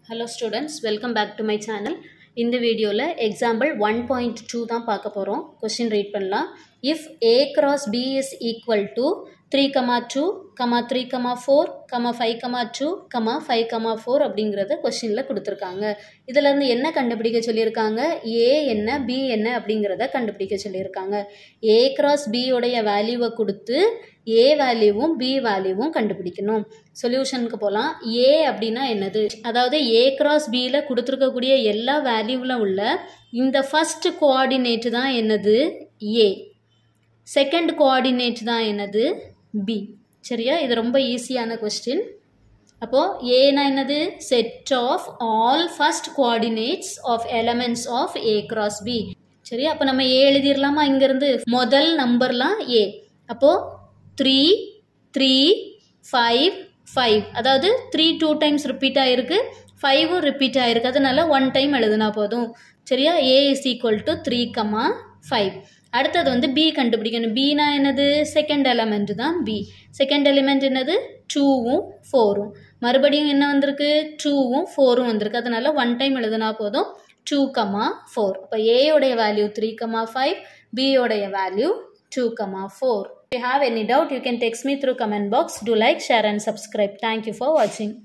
Hello students welcome back to my channel இந்த வீடியோவில் example one point two தான் பார்க்க போகிறோம் கொஸ்டின் ரீட் பண்ணலாம் if A cross B is equal to three comma two comma three comma four comma five comma two comma five comma four அப்படிங்கிறத கொஸ்டினில் கொடுத்துருக்காங்க இதிலேருந்து என்ன கண்டுபிடிக்க சொல்லியிருக்காங்க ஏ என்ன பி என்ன அப்படிங்கிறத கண்டுபிடிக்க சொல்லியிருக்காங்க ஏ கிராஸ் பியோடைய வேல்யூவை கொடுத்து ஏ வேல்யூவும் பி வேல்யூவும் கண்டுபிடிக்கணும் சொல்யூஷனுக்கு போகலாம் ஏ அப்படின்னா என்னது அதாவது ஏ கிராஸ் பியில் கொடுத்துருக்கக்கூடிய எல்லா வேல்யூவில் உள்ள இந்த ஃபஸ்ட் கோஆர்டினேட்டு தான் என்னது ஏ செகண்ட் கோஆர்டினேட் தான் என்னது பி சரியா இது ரொம்ப ஈஸியான கொஸ்டின் அப்போது ஏனா என்னது set of all first coordinates of elements of A cross B சரி அப்போ நம்ம ஏ எழுதிடலாமா இங்கேருந்து முதல் நம்பர்லாம் ஏ அப்போது த்ரீ த்ரீ ஃபைவ் ஃபைவ் அதாவது த்ரீ டூ டைம்ஸ் ரிப்பீட் ஆகிருக்கு ஃபைவும் ரிப்பீட் ஆகிருக்கு அதனால ஒன் டைம் எழுதுனா போதும் சரியா A is equal to three comma five அடுத்தது வந்து பி கண்டுபிடிக்கணும் பினா என்னது செகண்ட் எலமெண்ட் தான் பி செகண்ட் எலிமெண்ட் என்னது டூவும் ஃபோரும் மறுபடியும் என்ன வந்திருக்கு டூவும் ஃபோரும் வந்திருக்கு அதனால ஒன் டைம் எழுதுனா போதும் டூ கமா ஃபோர் அப்போ ஏயோடைய வேல்யூ த்ரீ கமா ஃபைவ் பியோடைய value two comma four If you have any doubt, you can text me through comment box. Do like, share and subscribe. Thank you for watching.